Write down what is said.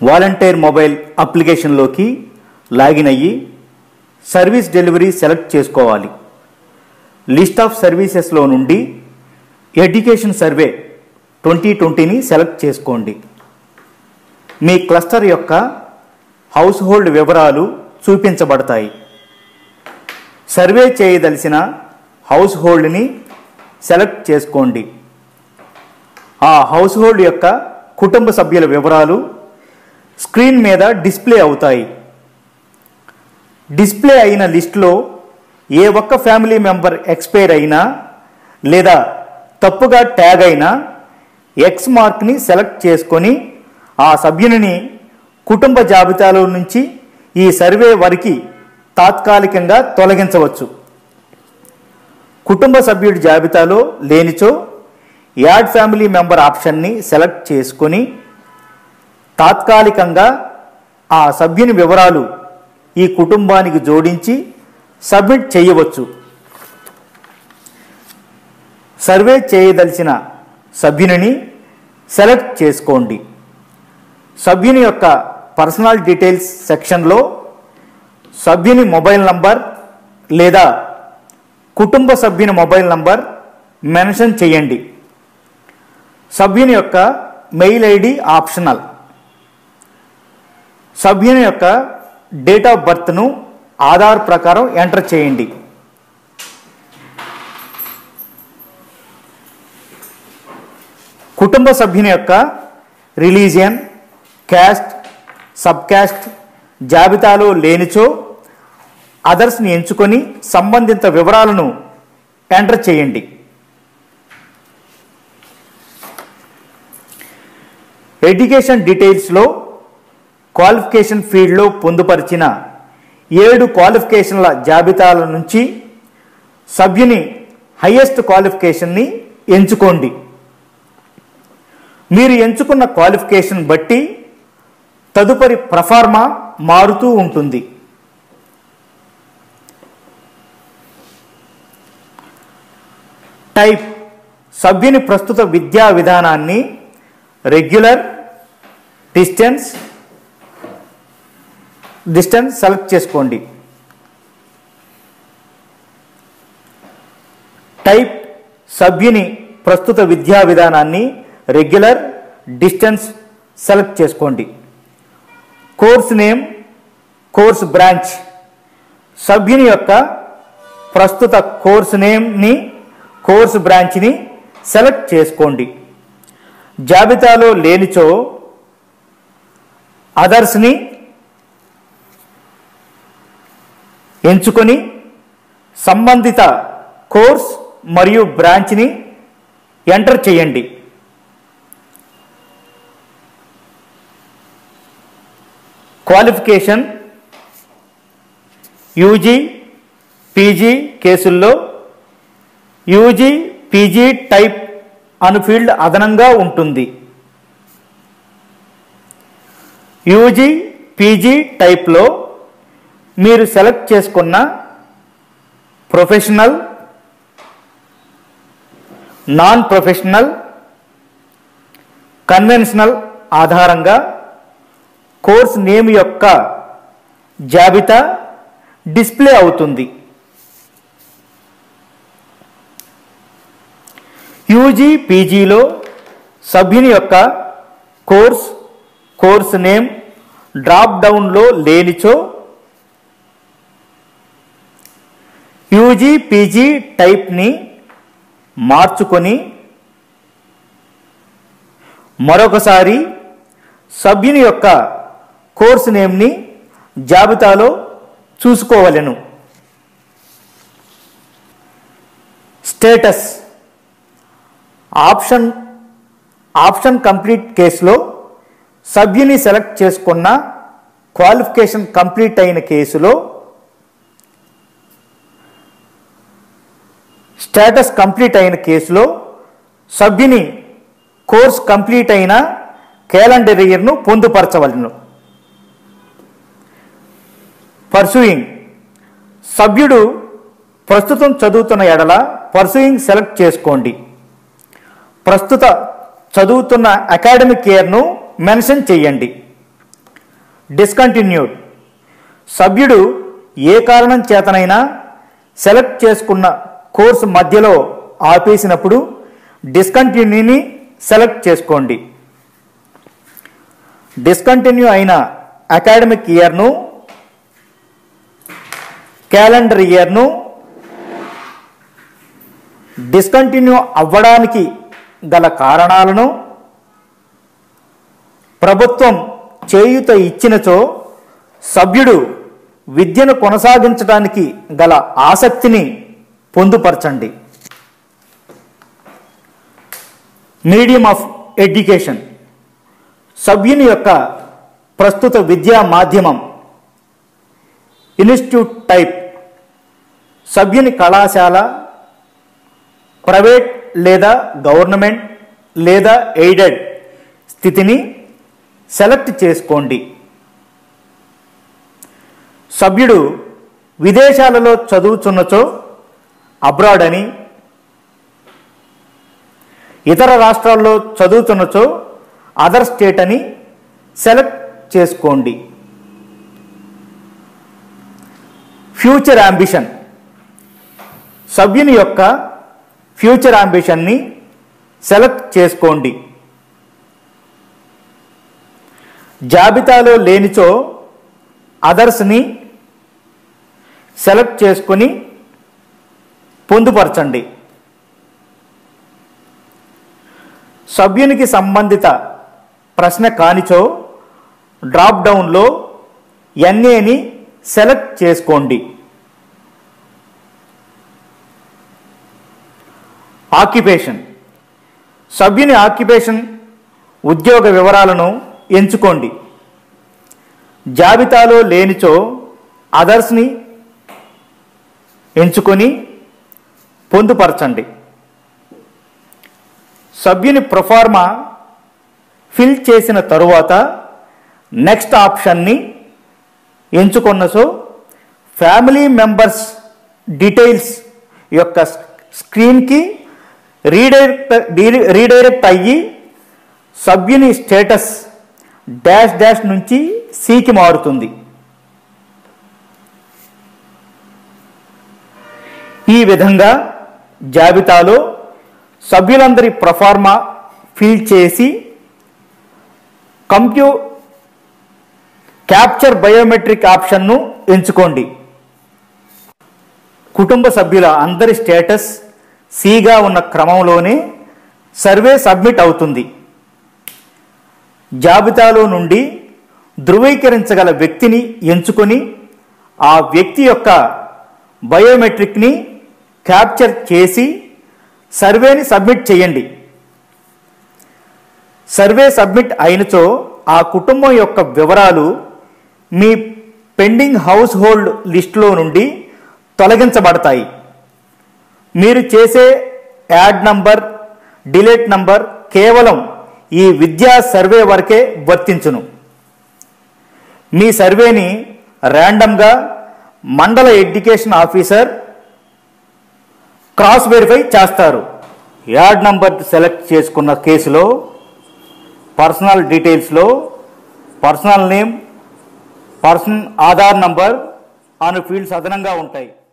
volunteer mobile అప్లికేషన్లోకి login అయ్యి service delivery select చేసుకోవాలి లిస్ట్ ఆఫ్ సర్వీసెస్లో నుండి ఎడ్యుకేషన్ సర్వే ట్వంటీ ట్వంటీని సెలెక్ట్ చేసుకోండి మీ క్లస్టర్ యొక్క హౌస్ హోల్డ్ వివరాలు చూపించబడతాయి సర్వే చేయదలిసిన హౌస్ హోల్డ్ని సెలెక్ట్ చేసుకోండి ఆ హౌస్ హోల్డ్ యొక్క కుటుంబ సభ్యుల వివరాలు స్క్రీన్ మీద డిస్ప్లే అవుతాయి డిస్ప్లే అయిన లిస్టులో ఏ ఒక్క ఫ్యామిలీ మెంబర్ ఎక్స్పైర్ అయినా లేదా తప్పుగా ట్యాగ్ అయినా ఎక్స్ మార్క్ని సెలెక్ట్ చేసుకొని ఆ సభ్యుని కుటుంబ జాబితాలో నుంచి ఈ సర్వే వరకు తాత్కాలికంగా తొలగించవచ్చు కుటుంబ సభ్యుడి జాబితాలో లేనిచో యాడ్ ఫ్యామిలీ మెంబర్ ఆప్షన్ని సెలెక్ట్ చేసుకొని తాత్కాలికంగా ఆ సభ్యుని వివరాలు ఈ కుటుంబానికి జోడించి సబ్మిట్ చేయవచ్చు సర్వే చేయదలిచిన సభ్యునిని సెలెక్ట్ చేసుకోండి సభ్యుని యొక్క పర్సనల్ డీటెయిల్స్ సెక్షన్లో సభ్యుని మొబైల్ నంబర్ లేదా కుటుంబ సభ్యుని మొబైల్ నంబర్ మెన్షన్ చేయండి సభ్యుని యొక్క మెయిల్ ఐడి ఆప్షనల్ సభ్యుని యొక్క డేట్ ఆఫ్ బర్త్ను ఆధార్ ప్రకారం ఎంటర్ చేయండి కుటుంబ సభ్యుని యొక్క రిలీజియన్ క్యాస్ట్ సబ్ క్యాస్ట్ జాబితాలో లేనిచో అదర్స్ని ఎంచుకొని సంబంధిత వివరాలను ఎంటర్ చేయండి ఎడ్యుకేషన్ డీటెయిల్స్లో క్వాలిఫికేషన్ ఫీల్డ్లో పొందుపరిచిన ఏడు క్వాలిఫికేషన్ల జాబితాల నుంచి సభ్యుని హయ్యెస్ట్ క్వాలిఫికేషన్ని ఎంచుకోండి మీరు ఎంచుకున్న క్వాలిఫికేషన్ బట్టి తదుపరి ప్రఫార్మా మారుతూ ఉంటుంది టైప్ సభ్యుని ప్రస్తుత విద్యా విధానాన్ని రెగ్యులర్ డిస్టెన్స్ డిస్టెన్స్ సెలెక్ట్ చేసుకోండి టైప్ సభ్యుని ప్రస్తుత విద్యా విధానాన్ని రెగ్యులర్ డిస్టెన్స్ సెలెక్ట్ చేసుకోండి కోర్స్ నేమ్ కోర్స్ బ్రాంచ్ సభ్యుని యొక్క ప్రస్తుత కోర్స్ నేమ్ని కోర్స్ బ్రాంచ్ని సెలెక్ట్ చేసుకోండి జాబితాలో లేనిచో అదర్స్ని ఎంచుకొని సంబంధిత కోర్స్ మరియు బ్రాంచ్ని ఎంటర్ చేయండి క్వాలిఫికేషన్ యూజీ పీజీ కేసుల్లో యూజీ పీజీ టైప్ అను ఫీల్డ్ అదనంగా ఉంటుంది యూజీ పీజీ టైప్లో మీరు సెలెక్ట్ చేసుకున్న ప్రొఫెషనల్ నాన్ ప్రొఫెషనల్ కన్వెన్షనల్ ఆధారంగా కోర్స్ నేమ్ యొక్క జాబితా డిస్ప్లే అవుతుంది యూజీ పీజీలో సభ్యుని యొక్క కోర్స్ కోర్స్ నేమ్ డ్రాప్ డౌన్లో లేనిచో యూజీ పీజీ టైప్ని మార్చుకొని మరొకసారి సభ్యుని యొక్క కోర్సు నేమ్ని జాబితాలో చూసుకోవలెను స్టేటస్ ఆప్షన్ ఆప్షన్ కంప్లీట్ కేసులో సభ్యుని సెలెక్ట్ చేసుకున్న క్వాలిఫికేషన్ కంప్లీట్ అయిన కేసులో స్టేటస్ కంప్లీట్ అయిన కేసులో సభ్యుని కోర్స్ కంప్లీట్ అయిన క్యాలెండర్ ఇయర్ను పొందుపరచవలను పర్సూయింగ్ సభ్యుడు ప్రస్తుతం చదువుతున్న ఎడల పర్సూయింగ్ సెలెక్ట్ చేసుకోండి ప్రస్తుత చదువుతున్న అకాడమిక్ ఇయర్ను మెన్షన్ చేయండి డిస్కంటిన్యూడ్ సభ్యుడు ఏ కారణం చేతనైనా సెలెక్ట్ చేసుకున్న కోర్సు మధ్యలో ఆపేసినప్పుడు డిస్కంటిన్యూని సెలెక్ట్ చేసుకోండి డిస్కంటిన్యూ అయిన అకాడమిక్ ఇయర్ను క్యాలెండర్ ఇయర్ను డిస్కంటిన్యూ అవ్వడానికి గల కారణాలను ప్రభుత్వం చేయూత ఇచ్చినచో సభ్యుడు విద్యను కొనసాగించడానికి గల ఆసక్తిని పొందుపరచండి మీడియం ఆఫ్ ఎడ్యుకేషన్ సభ్యుని యొక్క ప్రస్తుత విద్యా మాధ్యమం ఇన్స్టిట్యూట్ టైప్ సభ్యుని కళాశాల ప్రైవేట్ లేదా గవర్నమెంట్ లేదా ఎయిడెడ్ స్థితిని సెలెక్ట్ చేసుకోండి సభ్యుడు విదేశాలలో చదువుచున్నచో అబ్రాడ్ అని ఇతర రాష్ట్రాల్లో చదువుతున్నచో అదర్ స్టేట్ అని సెలెక్ట్ చేసుకోండి ఫ్యూచర్ అంబిషన్ సభ్యుని యొక్క ఫ్యూచర్ అంబిషన్ని సెలెక్ట్ చేసుకోండి జాబితాలో లేనిచో అదర్స్ని సెలెక్ట్ చేసుకొని పొందుపరచండి సభ్యునికి సంబంధిత ప్రశ్న కానిచో డ్రాప్ డౌన్లో ఎన్ఏని సెలెక్ట్ చేసుకోండి ఆక్యుపేషన్ సభ్యుని ఆక్యుపేషన్ ఉద్యోగ వివరాలను ఎంచుకోండి జాబితాలో లేనిచో అదర్స్ని ఎంచుకొని పొందుపరచండి సభ్యుని ప్రొఫార్మా ఫిల్ చేసిన తరువాత నెక్స్ట్ ఆప్షన్ని ఎంచుకున్నసో ఫ్యామిలీ మెంబర్స్ డీటెయిల్స్ యొక్క స్క్రీన్కి రీడైరెక్ట్ రీడైరెక్ట్ అయ్యి సభ్యుని స్టేటస్ డాష్ డాష్ నుంచి సికి మారుతుంది ఈ విధంగా జాబితాలో సభ్యులందరి ప్రొఫార్మా ఫిల్ చేసి కంప్యూ క్యాప్చర్ బయోమెట్రిక్ ఆప్షన్ను ఎంచుకోండి కుటుంబ సభ్యుల అందరి స్టేటస్ సిగా ఉన్న క్రమంలోనే సర్వే సబ్మిట్ అవుతుంది జాబితాలో నుండి ధృవీకరించగల వ్యక్తిని ఎంచుకొని ఆ వ్యక్తి యొక్క బయోమెట్రిక్ని క్యాప్చర్ చేసి సర్వేని సబ్మిట్ చేయండి సర్వే సబ్మిట్ అయినచో ఆ కుటుంబం యొక్క వివరాలు మీ పెండింగ్ హౌస్ హోల్డ్ లిస్టులో నుండి తొలగించబడతాయి మీరు చేసే యాడ్ నంబర్ డిలీట్ నంబర్ కేవలం ఈ విద్యా సర్వే వరకే వర్తించును మీ సర్వేని ర్యాండమ్గా మండల ఎడ్యుకేషన్ ఆఫీసర్ క్రాస్ వెరిఫై చేస్తారు యాడ్ నంబర్ సెలెక్ట్ చేసుకున్న కేసులో పర్సనల్ డీటెయిల్స్లో personal name person Aadhaar number అను ఫీల్డ్స్ అదనంగా ఉంటాయి